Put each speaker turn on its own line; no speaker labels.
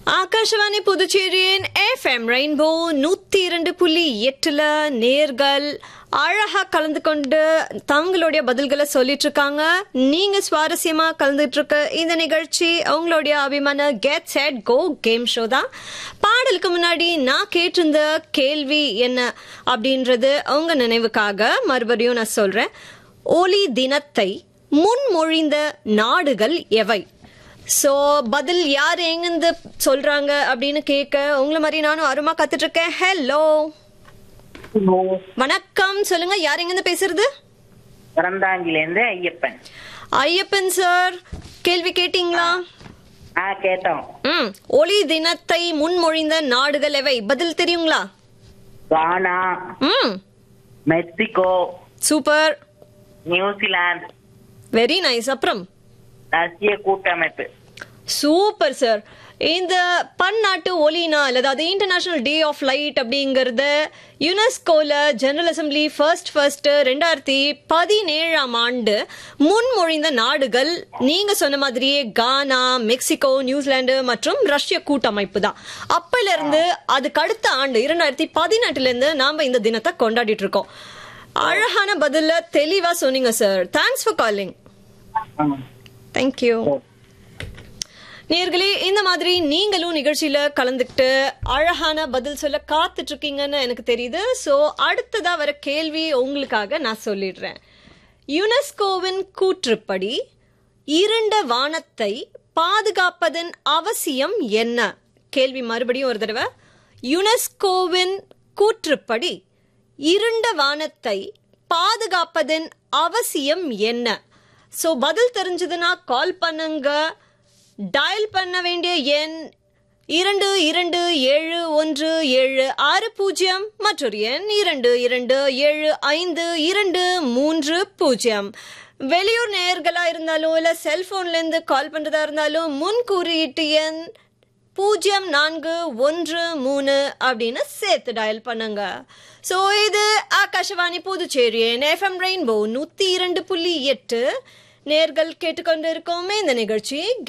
ஆகாஷவாணி புதுச்சேரியின் FM rainbow நூத்தி இரண்டு புள்ளி எட்டுல நேர்கள் அழகா கலந்து கொண்டு தங்களுடைய பதில்களை சொல்லிட்டு இருக்காங்க நீங்க சுவாரஸ்யமா கலந்துட்டு இருக்க இந்த நிகழ்ச்சி உங்களுடைய அபிமான get set go game show தான் பாடலுக்கு முன்னாடி நான் கேட்டிருந்த கேள்வி என்ன அப்படின்றது உங்க நினைவுக்காக மறுபடியும் நான் சொல்றேன் ஒலி தினத்தை முன்மொழிந்த நாடுகள் எவை சோ பதில் யார் எங்கிருந்து சொல்றாங்க அப்படின்னு கேட்க உங்களை மாதிரி நானும் அருமா கத்துட்டு இருக்கேன் ஹலோ வணக்கம் சொல்லுங்க யார் எங்கிருந்து பேசுறது
பிறந்தாங்கிலேருந்து ஐயப்பன்
ஐயப்பன் சார் கேள்வி கேட்டீங்களா
ஆ கேட்டோம்
ம் ஒளி தினத்தை முன்மொழிந்த நாடுகள் எவை பதில் தெரியுங்களா
Ghana
hmm
Mexico
super
New Zealand
very nice அப்புறம்
ரஷ்ய கூட்டமைப்பு
சூப்பர் சார் இந்த பன்னாட்டு ஒலி நாள் அதாவது இன்டர்நேஷனல் டே ஆஃப் லைட் அப்படிங்கறது யுனெஸ்கோல ஜெனரல் அசம்பிளி ஃபர்ஸ்ட் ஃபர்ஸ்ட் ரெண்டாயிரத்தி பதினேழாம் ஆண்டு முன்மொழிந்த நாடுகள் நீங்க சொன்ன மாதிரியே கானா மெக்சிகோ நியூசிலாந்து மற்றும் ரஷ்ய கூட்டமைப்பு தான் அப்பல இருந்து அதுக்கு அடுத்த ஆண்டு இரண்டாயிரத்தி பதினெட்டுல இருந்து நாம இந்த தினத்தை கொண்டாடிட்டு இருக்கோம் அழகான பதில தெளிவா சொன்னீங்க sir thanks for calling thank you நேர்களே இந்த மாதிரி நீங்களும் நிகழ்ச்சியில கலந்துக்கிட்டு அழகான பதில் சொல்ல காத்துட்டு இருக்கீங்கன்னு எனக்கு தெரியுது சோ அடுத்ததா வர கேள்வி உங்களுக்காக நான் சொல்லிடுறேன் யுனெஸ்கோவின் கூற்றுப்படி இருண்ட வானத்தை பாதுகாப்பதன் அவசியம் என்ன கேள்வி மறுபடியும் ஒரு தடவை யுனெஸ்கோவின் கூற்றுப்படி இருண்ட வானத்தை பாதுகாப்பதன் அவசியம் என்ன சோ பதில் தெரிஞ்சதுன்னா கால் பண்ணுங்க டயல் பண்ண வேண்டிய எண் இரண்டு இரண்டு ஏழு ஒன்று ஏழு ஆறு பூஜ்ஜியம் மற்றொரு எண் இரண்டு இரண்டு ஏழு ஐந்து இரண்டு மூன்று பூஜ்ஜியம் வெளியூர் நேயர்களா இருந்தாலும் இல்ல செல்போன்ல இருந்து கால் பண்றதா இருந்தாலும் முன் குறியீட்டு எண் பூஜ்ஜியம் நான்கு ஒன்று மூணு அப்படின்னு சேர்த்து டயல் பண்ணுங்க ஸோ இது ஆகாஷவாணி புதுச்சேரியின் எஃப்எம் ரெயின்போ நூத்தி இரண்டு புள்ளி எட்டு நேர்கள் கேட்டுக்கொண்டு இருக்கோமே இந்த நிகழ்ச்சி